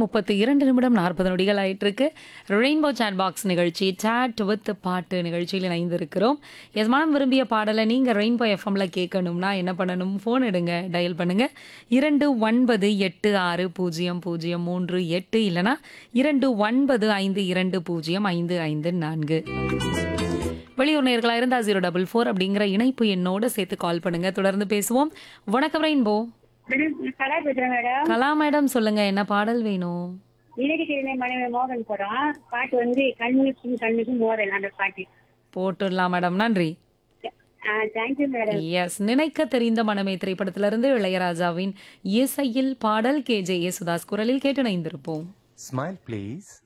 முப்பத்தி இரண்டு நிமிடம் நாற்பது நொடிகள் ஆயிட்டு இருக்கு ரெயின்போ சாட் பாக்ஸ் நிகழ்ச்சி சாட் வித் பாட்டு நிகழ்ச்சியில் இணைந்திருக்கிறோம் எஸ் மனம் விரும்பிய பாடலை நீங்கள் ரெயின்போ எஃப்எம்ல கேட்கணும்னா என்ன பண்ணணும் ஃபோன் எடுங்க டயல் பண்ணுங்க இரண்டு ஒன்பது எட்டு ஆறு பூஜ்ஜியம் பூஜ்ஜியம் மூன்று எட்டு இல்லைனா இரண்டு ஒன்பது ஐந்து இரண்டு பூஜ்ஜியம் ஐந்து ஐந்து நான்கு வெளியூர் நேர்களாக இருந்தா ஜீரோ டபுள் ஃபோர் அப்படிங்கிற இணைப்பு எண்ணோட சேர்த்து கால் பண்ணுங்க தொடர்ந்து பேசுவோம் வணக்கம் ரெயின்போ மேடம் கலா பேசுறேன் மேடம் கலா மேடம் சொல்லுங்க என்ன பாடல் வேணும் இலக்கு தெரிந்த மனைவி மோகன் போறோம் பாட்டு வந்து கண்ணுக்கும் கண்ணுக்கும் மோதல் அந்த பாட்டு போட்டுடலாம் மேடம் நன்றி தேங்க்யூ மேடம் எஸ் நினைக்க தெரிந்த மனமே திரைப்படத்திலிருந்து இளையராஜாவின் இசையில் பாடல் கே ஜே யேசுதாஸ் குரலில் கேட்டு இணைந்திருப்போம் Smile, please.